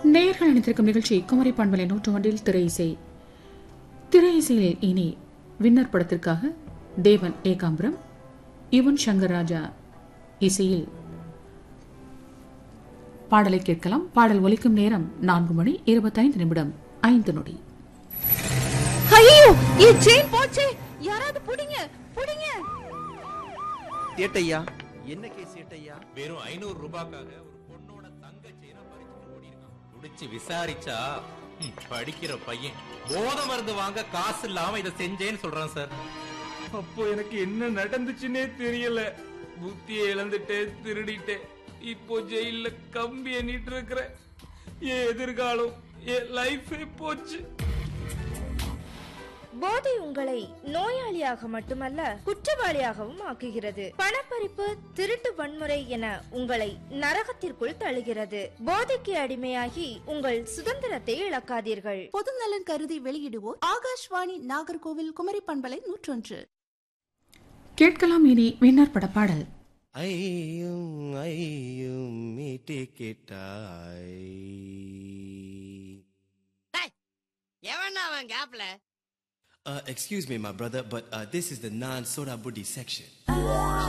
நேயர்கள் இணைந்திருக்கும் நிகழ்ச்சி குமரி பண்பலை நூற்று ஒன்றில் திரை இசை திரை இசையில் இனி வின்னர் படத்திற்காக தேவன் ஏகாம்பரம் யுவன் சங்கர் ராஜா இசையில் பாடலை கேட்கலாம் பாடல் ஒலிக்கும் நேரம் நான்கு மணி இருபத்தைந்து நிமிடம் ஐந்து நொடி ஐயோ என் செயின் போச்சே யாராவது புடிங்க புடிங்க ஏட்டையா என்ன கேஸ் ஏட்டையா வெறும் ஐநூறு ரூபாய்க்காக ஒரு பொண்ணோட தங்க செயினை பறிச்சுட்டு ஓடி இருக்கான் குடிச்சு விசாரிச்சா ம், படிக்கிற பையன் போத மருந்து வாங்க காசு இல்லாம இதை செஞ்சேன்னு சொல்றான் சார் அப்போ எனக்கு என்ன நடந்துச்சுன்னே தெரியல புத்தியை இழந்துட்டேன் திருடிட்டேன் இப்போ ஜெயில கம்பி எண்ணிட்டு இருக்கிறேன் என் எதிர்காலம் என் லைஃபே போச்சு போதை உங்களை நோயாளியாக மட்டுமல்ல குற்றவாளியாகவும் ஆக்குகிறது பணப்பறிப்பு திருட்டு வன்முறை என உங்களை நரகத்திற்குள் தள்ளுகிறது போதைக்கு அடிமையாகி உங்கள் சுதந்திரத்தை இழக்காதீர்கள் பொதுநலன் கருதி வெளியிடுவோர் ஆகாஷ்வாணி நாகர்கோவில் குமரி பண்பலை நூற்றொன்று கேட்கலாம் இனி வின்னர் பட பாடல் ஐயும் ஐயும் மீட்டி கிட்டாய் எவன் அவன் கேப்ல Uh, excuse me, my brother, but uh, this is the non-soda booty section.